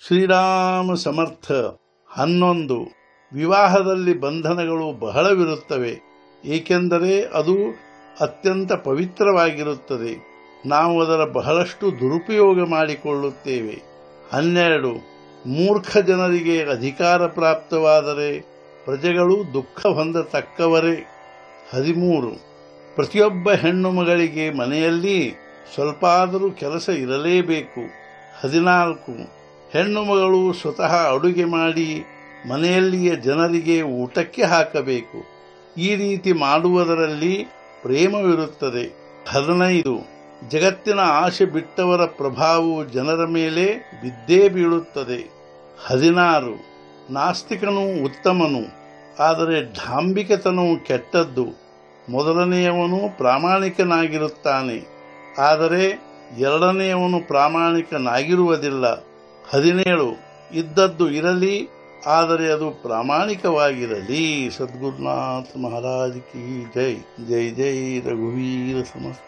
ಶ್ರೀರಾಮ ಸಮರ್ಥ ಹನ್ನೊಂದು ವಿವಾಹದಲ್ಲಿ ಬಂಧನಗಳು ಬಹಳವಿರುತ್ತವೆ ಏಕೆಂದರೆ ಅದು ಅತ್ಯಂತ ಪವಿತ್ರವಾಗಿರುತ್ತದೆ ನಾವು ಅದರ ಬಹಳಷ್ಟು ದುರುಪಯೋಗ ಮಾಡಿಕೊಳ್ಳುತ್ತೇವೆ ಹನ್ನೆರಡು ಮೂರ್ಖ ಜನರಿಗೆ ಅಧಿಕಾರ ಪ್ರಾಪ್ತವಾದರೆ ಪ್ರಜೆಗಳು ದುಃಖ ಹೊಂದತಕ್ಕವರೇ ಹದಿಮೂರು ಪ್ರತಿಯೊಬ್ಬ ಹೆಣ್ಣು ಮಗಳಿಗೆ ಮನೆಯಲ್ಲಿ ಸ್ವಲ್ಪ ಆದರೂ ಕೆಲಸ ಇರಲೇಬೇಕು ಹದಿನಾಲ್ಕು ಹೆಣ್ಣು ಮಗಳು ಸ್ವತಃ ಅಡುಗೆ ಮಾಡಿ ಮನೆಯಲ್ಲಿಯ ಜನರಿಗೆ ಊಟಕ್ಕೆ ಹಾಕಬೇಕು ಈ ರೀತಿ ಮಾಡುವುದರಲ್ಲಿ ಪ್ರೇಮವಿರುತ್ತದೆ ಹದಿನೈದು ಜಗತ್ತಿನ ಆಶೆ ಬಿಟ್ಟವರ ಪ್ರಭಾವವು ಜನರ ಮೇಲೆ ಬಿದ್ದೇ ಬೀಳುತ್ತದೆ ಹದಿನಾರು ನಾಸ್ತಿಕನು ಉತ್ತಮನು ಆದರೆ ಢಾಂಬಿಕತನವು ಕೆಟ್ಟದ್ದು ಮೊದಲನೆಯವನು ಪ್ರಾಮಾಣಿಕನಾಗಿರುತ್ತಾನೆ ಆದರೆ ಎರಡನೆಯವನು ಪ್ರಾಮಾಣಿಕನಾಗಿರುವುದಿಲ್ಲ ಹದಿನೇಳು ಇದ್ದದ್ದು ಇರಲಿ ಆದರೆ ಅದು ಪ್ರಾಮಾಣಿಕವಾಗಿರಲಿ ಸದ್ಗುರುನಾಥ್ ಮಹಾರಾಜ್ ಕಿ ಜೈ ಜೈ ಜೈ ರಘುವೀರ ಸಮಸ್ತ